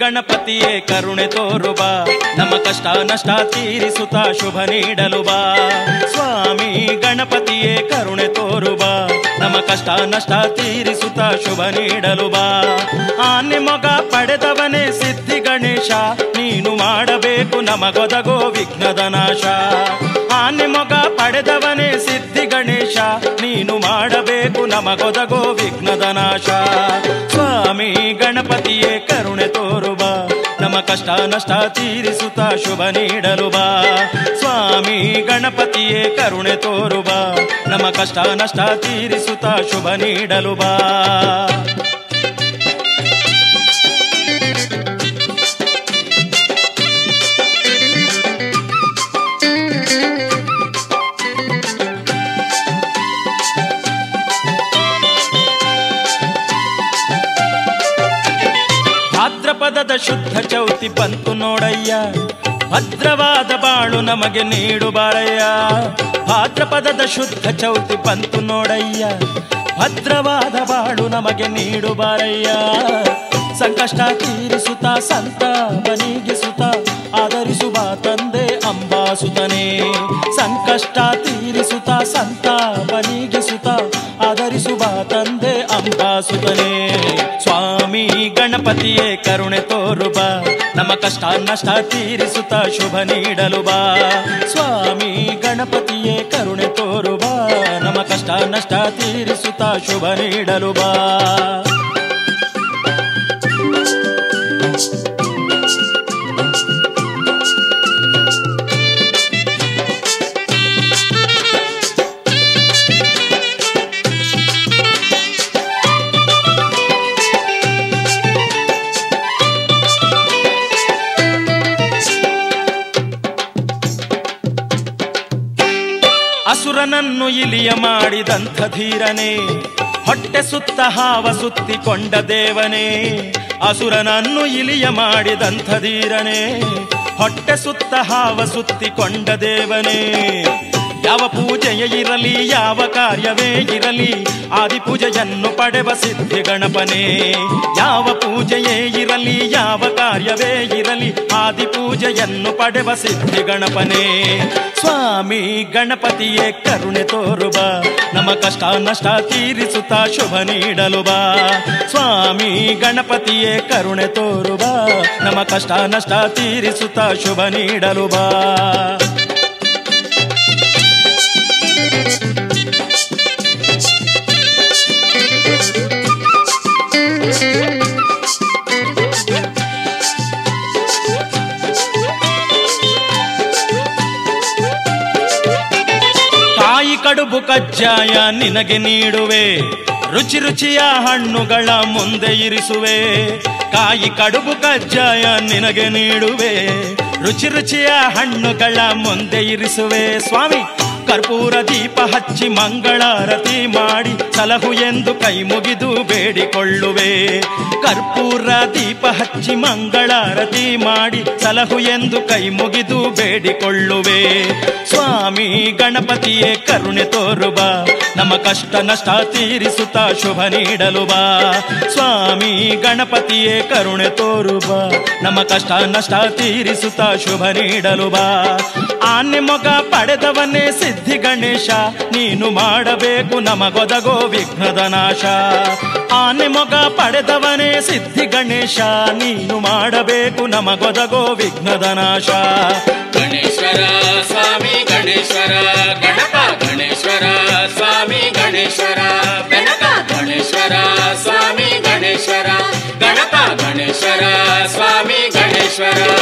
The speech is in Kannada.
ಗಣಪತಿಯೇ ಕರುಣೆ ತೋರು ಬಾ ನಮ್ಮ ಕಷ್ಟ ನಷ್ಟ ತೀರಿಸುತ್ತ ಶುಭ ನೀಡಲು ಬಾ ಸ್ವಾಮಿ ಗಣಪತಿಯೇ ಕರುಣೆ ತೋರು ಬಾ ನಮ್ಮ ಕಷ್ಟ ನಷ್ಟ ತೀರಿಸುತ್ತ ಶುಭ ನೀಡಲು ಬಾ ಆನೆ ಮೊಗ ಪಡೆದವನೇ ಸಿದ್ಧಿ ಗಣೇಶ ನೀನು ಮಾಡಬೇಕು ನಮಗೊದಗೋ ವಿಘ್ನದ ನಾಶ ಆನೆ ಮೊಗ ಪಡೆದವನೇ ಸಿದ್ಧಿ ಗಣೇಶ ನೀನು ಮಾಡಬೇಕು ನಮಗೊದಗೋ ವಿಘ್ನದ ನಾಶ ಸ್ವಾಮಿ ಗಣಪತಿಯೇ ಕರುಣೆ ತೋರು ಬಾ ನಮ್ಮ ಕಷ್ಟ ನಷ್ಟ ತೀರಿಸುತ್ತ ಶುಭ ನೀಡಲು ಬಾ ಸ್ವಾಮಿ ಗಣಪತಿಯೇ ಕರುಣೆ ತೋರು ಬಾ ನಮ್ಮ ಕಷ್ಟ ನಷ್ಟ ತೀರಿಸುತ್ತ ಶುಭ ನೀಡಲು ಬಾ ಭಾದ್ರಪದದ ಶುದ್ಧ ಚೌತಿ ಬಂತು ನೋಡಯ್ಯ ಭದ್ರವಾದ ಬಾಳು ನಮಗೆ ನೀಡು ಬಾರಯ್ಯ ಭಾದ್ರಪದದ ಶುದ್ಧ ಚೌತಿ ಬಂತು ನೋಡಯ್ಯ ಭದ್ರವಾದ ಬಾಳು ನಮಗೆ ನೀಡು ಬಾರಯ್ಯ ಸಂಕಷ್ಟ ತೀರಿಸುತ್ತ ಸಂತ ಬನಿಗಿಸುತ್ತ ಆದರಿಸುವ ತಂದೆ ಅಂಬಾಸುತನೇ ಸಂಕಷ್ಟ ತೀರಿಸುತ್ತ ಸಂತ ಬನಿಗಿಸುತ್ತ ಆದರಿಸುವ ತಂದೆ ಅಂಬಾಸುತನೇ ಸ್ವಾಮಿ ಗಣಪತಿಯೇ ಕರುಣೆ ತೋರು ಬಾ ನಮ್ಮ ಕಷ್ಟ ನಷ್ಟ ತೀರಿಸುತ್ತ ಶುಭ ನೀಡಲು ಬಾ ಸ್ವಾಮಿ ಗಣಪತಿಯೇ ಕರುಣೆ ತೋರು ಬಾ ನಮ್ಮ ಕಷ್ಟ ನಷ್ಟ ತೀರಿಸುತ್ತ ಶುಭ ನೀಡಲು ಬಾ ಅಸುರನನ್ನು ಇಲಿಯ ಮಾಡಿದಂಥ ಧೀರನೇ ಹೊಟ್ಟೆ ಸುತ್ತ ಹಾವ ಸುತ್ತಿಕೊಂಡ ದೇವನೇ ಅಸುರನನ್ನು ಇಲಿಯ ಮಾಡಿದಂಥ ಧೀರನೇ ಹೊಟ್ಟೆ ಸುತ್ತ ಹಾವ ಸುತ್ತಿಕೊಂಡ ದೇವನೇ ಯಾವ ಪೂಜೆಯ ಇರಲಿ ಯಾವ ಕಾರ್ಯವೇ ಇರಲಿ ಆದಿ ಪೂಜೆಯನ್ನು ಪಡೆವ ಸಿದ್ಧಿ ಗಣಪನೇ ಯಾವ ಪೂಜೆಯೇ ಇರಲಿ ಯಾವ ಕಾರ್ಯವೇ ಇರಲಿ ಆದಿ ಪೂಜೆಯನ್ನು ಪಡೆವ ಸಿದ್ಧಿ ಗಣಪನೇ ಸ್ವಾಮಿ ಗಣಪತಿಯೇ ಕರುಣೆ ತೋರು ಬಾ ನಮ್ಮ ಕಷ್ಟ ನಷ್ಟ ತೀರಿಸುತ್ತಾ ಶುಭ ನೀಡಲು ಬಾ ಸ್ವಾಮಿ ಗಣಪತಿಯೇ ಕರುಣೆ ತೋರು ಬಾ ನಮ್ಮ ಕಷ್ಟ ನಷ್ಟ ತೀರಿಸುತ್ತಾ ಶುಭ ನೀಡಲು ಬಾ ಕಾಯಿ ಕಡುಬು ಕಜ್ಜಾಯ ನಿನಗೆ ನೀಡುವೆ ರುಚಿ ರುಚಿಯ ಹಣ್ಣುಗಳ ಮುಂದೆ ಇರಿಸುವೆ ಕಾಯಿ ಕಡುಬು ಕಜ್ಜಾಯ ನಿನಗೆ ನೀಡುವೆ ರುಚಿ ರುಚಿಯ ಹಣ್ಣುಗಳ ಮುಂದೆ ಇರಿಸುವೆ ಸ್ವಾಮಿ ಕರ್ಪೂರ ದೀಪ ಹಚ್ಚಿ ಮಂಗಳಾರತಿ ಮಾಡಿ ಸಲಹು ಎಂದು ಕೈ ಮುಗಿದು ಬೇಡಿಕೊಳ್ಳುವೆ ಕರ್ಪೂರ ದೀಪ ಹಚ್ಚಿ ಮಂಗಳಾರತಿ ಮಾಡಿ ಸಲಹು ಎಂದು ಕೈ ಮುಗಿದು ಬೇಡಿಕೊಳ್ಳುವೆ ಸ್ವಾಮಿ ಗಣಪತಿಯೇ ಕರುಣೆ ತೋರು ಬಾ ನಮ್ಮ ಕಷ್ಟ ನಷ್ಟ ತೀರಿಸುತ್ತಾ ಶುಭ ನೀಡಲು ಬಾ ಸ್ವಾಮಿ ಗಣಪತಿಯೇ ಕರುಣೆ ತೋರು ಬಾ ನಮ್ಮ ಕಷ್ಟ ನಷ್ಟ ತೀರಿಸುತ್ತಾ ಶುಭ ನೀಡಲು ಬಾ ಆನೆ ಮೊಗ ಪಡೆದವನೇ ಸಿದ್ಧಿ ಗಣೇಶ ನೀನು ಮಾಡಬೇಕು ನಮಗೊದಗೋ ವಿಘ್ನದ ನಾಶ ಆನೆ ಮೊಗ ಪಡೆದವನೇ ಸಿದ್ಧಿ ಗಣೇಶ ನೀನು ಮಾಡಬೇಕು ನಮಗೊದಗೋ ವಿಘ್ನದ ನಾಶ ಗಣೇಶ್ವರ ಸ್ವಾಮಿ ಗಣೇಶ್ವರ ಗಣಪ ಗಣೇಶ್ವರ ಸ್ವಾಮಿ ಗಣೇಶ್ವರ ಬೆನಕ ಗಣೇಶ್ವರ ಸ್ವಾಮಿ ಗಣೇಶ್ವರ ಗಣಪ ಗಣೇಶ್ವರ ಸ್ವಾಮಿ ಗಣೇಶ್ವರ